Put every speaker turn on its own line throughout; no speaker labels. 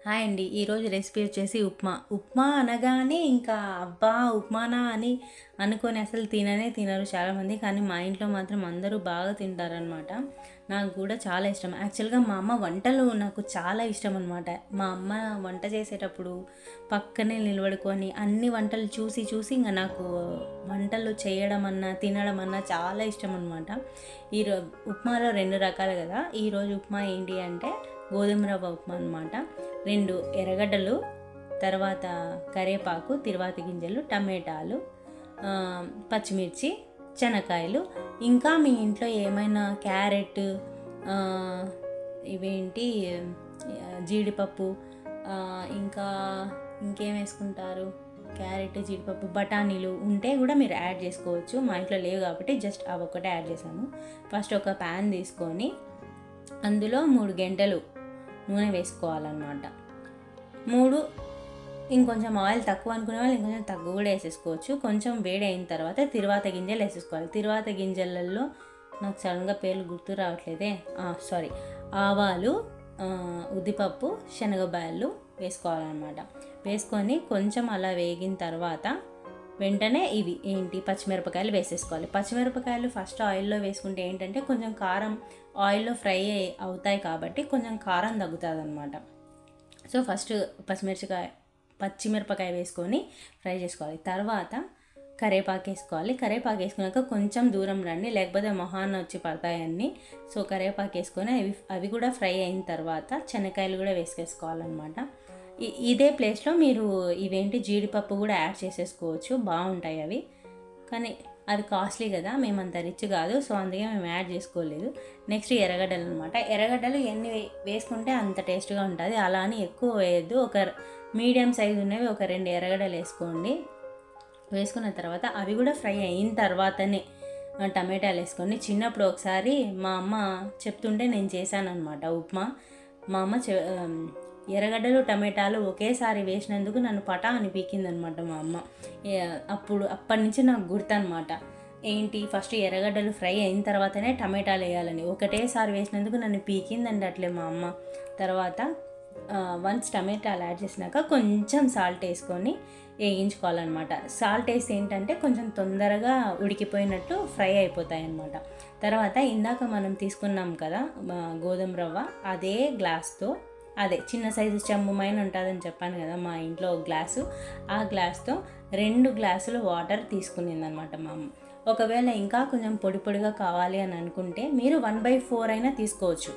hi అండి ఈరోజు recipe వచ్చేసి ఉప్మా ఉప్మా అనగానే ఇంకా అబ్బా ఉప్మానా అని అనుకొని అసలు తిననే తినరు చాలామంది కానీ మా ఇంట్లో మాత్రం అందరూ బాగా తింటారనమాట నాకు కూడా చాలా ఇష్టం యాక్చువల్గా మా అమ్మ వంటలు నాకు చాలా ఇష్టం అనమాట మా అమ్మ వంట చేసేటప్పుడు పక్కనే నిలబడుకొని అన్ని వంటలు చూసి చూసి ఇంకా నాకు వంటలు చేయడం అన్నా తినడం అన్నా చాలా ఇష్టం అనమాట ఈ రో ఉప్మాలో రెండు రకాలు కదా ఈరోజు ఉప్మా ఏంటి అంటే గోధుమ రవ్వ ఉప్మా అనమాట రెండు ఎర్రగడ్డలు తర్వాత కరివేపాకు తిరువాతి గింజలు టమాటాలు ఆ, పచ్చిమిర్చి శనక్కాయలు ఇంకా మీ ఇంట్లో ఏమైనా క్యారెట్ ఆ, ఇవేంటి ఆ, జీడిపప్పు ఆ, ఇంకా ఇంకేం వేసుకుంటారు క్యారెట్ జీడిపప్పు బఠానీలు ఉంటే కూడా మీరు యాడ్ చేసుకోవచ్చు మా ఇంట్లో లేవు కాబట్టి జస్ట్ అవి ఒక్కటే యాడ్ చేశాను ఫస్ట్ ఒక ప్యాన్ తీసుకొని అందులో మూడు గంటలు నూనె వేసుకోవాలన్నమాట మూడు ఇంకొంచెం ఆయిల్ తక్కువ అనుకునే వాళ్ళు ఇంకొంచెం తక్కువ కూడా వేసేసుకోవచ్చు కొంచెం వేడి అయిన తర్వాత తిరువాత గింజలు వేసేసుకోవాలి తిరువాత గింజలలో నాకు సడన్గా పేర్లు గుర్తు రావట్లేదే సారీ ఆవాలు ఆ, ఉద్దిపప్పు శనగబాయలు వేసుకోవాలన్నమాట వేసుకొని కొంచెం అలా వేగిన తర్వాత వెంటనే ఇవి ఏంటి పచ్చిమిరపకాయలు వేసేసుకోవాలి పచ్చిమిరపకాయలు ఫస్ట్ ఆయిల్లో వేసుకుంటే ఏంటంటే కొంచెం కారం ఆయిల్లో ఫ్రై అయ్యి- అవుతాయి కాబట్టి కొంచెం కారం తగ్గుతుంది అనమాట సో ఫస్ట్ పచ్చిమిరపకాయ పచ్చిమిరపకాయ వేసుకొని ఫ్రై చేసుకోవాలి తర్వాత కరేపాకు వేసుకోవాలి కరేపాకు వేసుకున్నాక కొంచెం దూరం రండి లేకపోతే మొహాన్న వచ్చి పడతాయి అన్నీ సో కరేపాకు వేసుకొని అవి అవి కూడా ఫ్రై అయిన తర్వాత శనక్కాయలు కూడా వేసుకేసుకోవాలన్నమాట ఇ- ఇదే ప్లేస్లో మీరు ఇవేంటి జీడిపప్పు కూడా యాడ్ చేసేసుకోవచ్చు బాగుంటాయి అవి కానీ అది కాస్ట్లీ కదా మేము అంత రిచ్ కాదు సో అందుకే మేము యాడ్ చేసుకోలేదు నెక్స్ట్ ఎర్రగడ్డలు అనమాట ఎర్రగడ్డలు ఎన్ని వే- వేసుకుంటే అంత టేస్ట్గా ఉంటుంది అలా అని ఎక్కువ వేయద్దు ఒక మీడియం సైజు ఉన్నవి ఒక రెండు ఎర్రగడ్డలు వేసుకోండి వేసుకున్న తర్వాత అవి కూడా ఫ్రై అయిన తర్వాతనే ఆ, టమాటాలు వేసుకొని చిన్నప్పుడు ఒకసారి మా అమ్మ చెప్తుంటే నేను చేశాను అనమాట ఉప్మా మా అమ్మ చె ఆమ్, ఎర్రగడ్డలు టమాటాలు ఒకేసారి వేసినందుకు నన్ను పటా అని పీకిందనమాట మా అమ్మ ఏ- అప్పుడు అప్పటి నుంచి నాకు గుర్తనమాట ఏంటి ఫస్ట్ ఎర్రగడ్డలు ఫ్రై అయిన తర్వాతనే టమాటాలు వేయాలని ఒకటేసారి వేసినందుకు నన్ను పీకిందండి అట్లే మా అమ్మ తర్వాత వన్స్ టమాటాలు యాడ్ చేసినాక కొంచెం సాల్ట్ వేసుకొని వేయించుకోవాలన్నమాట సాల్ట్ వేసి ఏంటంటే కొంచెం తొందరగా ఉడికిపోయినట్టు ఫ్రై అయిపోతాయి అన్నమాట తర్వాత ఇందాక మనం తీసుకున్నాం కదా ఆ, గోధుమ రవ్వ అదే గ్లాస్తో అదే చిన్న సైజు చెంబు మైన ఉంటుందని చెప్పాను కదా మా ఇంట్లో ఒక గ్లాసు ఆ గ్లాస్తో రెండు గ్లాసులు వాటర్ తీసుకునిందనమాట మా అమ్మ ఒకవేళ ఇంకా కొంచెం పొడి పొడిగా కావాలి అని అనుకుంటే మీరు వన్ బై ఫోర్ అయినా తీసుకోవచ్చు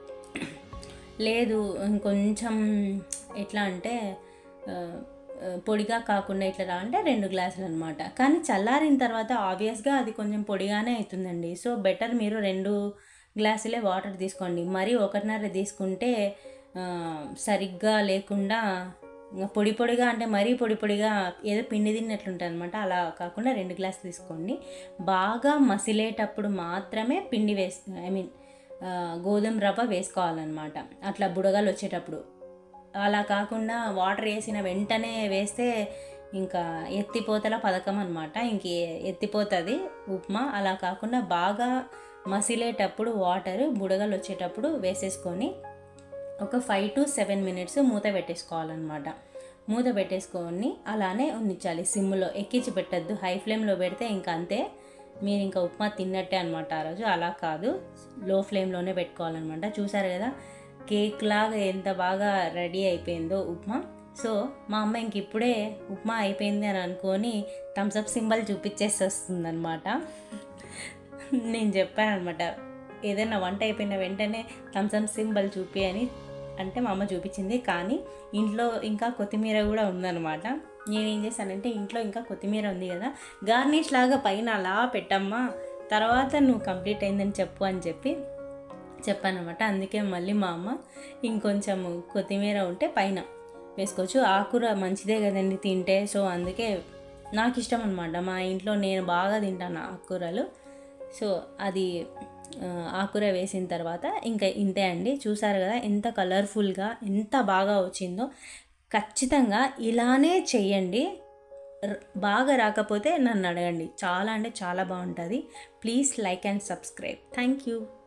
లేదు కొంచెం ఎట్లా అంటే ఆ, ఆ, పొడిగా కాకుండా ఇట్లా రావాలంటే రెండు గ్లాసులు అనమాట కానీ చల్లారిన తర్వాత ఆబ్వియస్గా అది కొంచెం పొడిగానే అవుతుందండి సో బెటర్ మీరు రెండు గ్లాసులే వాటర్ తీసుకోండి మరి ఒకటిన్నర తీసుకుంటే ఆ, సరిగ్గా లేకుండా ఇంకా పొడి పొడిగా అంటే మరీ పొడి పొడిగా ఏదో పిండి తిన్నట్లుంటుంది అనమాట అలా కాకుండా రెండు గ్లాసులు తీసుకోండి బాగా మసిలేటప్పుడు మాత్రమే పిండి వేస్ ఐ మీన్ ఆ, గోధుమ రవ్వ వేసుకోవాలన్నమాట అట్లా బుడగలు వచ్చేటప్పుడు అలా కాకుండా వాటర్ వేసిన వెంటనే వేస్తే ఇంకా ఎత్తిపోతల పథకం అనమాట ఇంక ఎత్తిపోతుంది ఉప్మా అలా కాకుండా బాగా మసిలేటప్పుడు వాటర్ బుడగలు వచ్చేటప్పుడు వేసేసుకొని ఒక ఫైవ్ టు సెవెన్ మినిట్స్ మూత పెట్టేసుకోవాలన్నమాట మూత పెట్టేసుకొని అలానే ఉంచాలి సిమ్లో ఎక్కించి పెట్టద్దు హై ఫ్లేమ్లో పెడితే ఇంకా అంతే మీరు ఇంకా ఉప్మా తిన్నట్టే అనమాట ఆ రోజు అలా కాదు లో ఫ్లేమ్లోనే పెట్టుకోవాలన్నమాట చూసారు కదా కేక్ లాగా ఎంత బాగా రెడీ అయిపోయిందో ఉప్మా సో మా అమ్మ ఇంక ఇప్పుడే ఉప్మా అయిపోయింది అని అనుకొని థమ్స్అప్ సింబల్ చూపించేసి వస్తుందన్నమాట నేను చెప్పాను అనమాట ఏదైనా వంట అయిపోయిన వెంటనే థమ్స్అప్ సింబల్ చూపి అని అంటే మా అమ్మ చూపించింది కానీ ఇంట్లో ఇంకా కొత్తిమీర కూడా ఉందన్నమాట నేనేం చేశానంటే ఇంట్లో ఇంకా కొత్తిమీర ఉంది కదా గార్నిష్ లాగా పైన అలా పెట్టమ్మా తర్వాత నువ్వు కంప్లీట్ అయిందని చెప్పు అని చెప్పి చెప్పానమాట అందుకే మళ్ళీ మా అమ్మ ఇంకొంచెం కొత్తిమీర ఉంటే పైన వేసుకోవచ్చు ఆకుర మంచిదే కదండి తింటే సో అందుకే నాకు ఇష్టం అనమాట మా ఇంట్లో నేను బాగా తింటాను ఆకుకూరలు సో అది ఆ, ఆకుర వేసిన తర్వాత ఇంకా ఇంతే అండి చూసారు కదా ఎంత కలర్ఫుల్గా ఎంత బాగా వచ్చిందో ఖచ్చితంగా ఇలానే చెయ్యండి ర- బాగా రాకపోతే నన్ను అడగండి చాలా అంటే చాలా బాగుంటుంది please like and subscribe thank you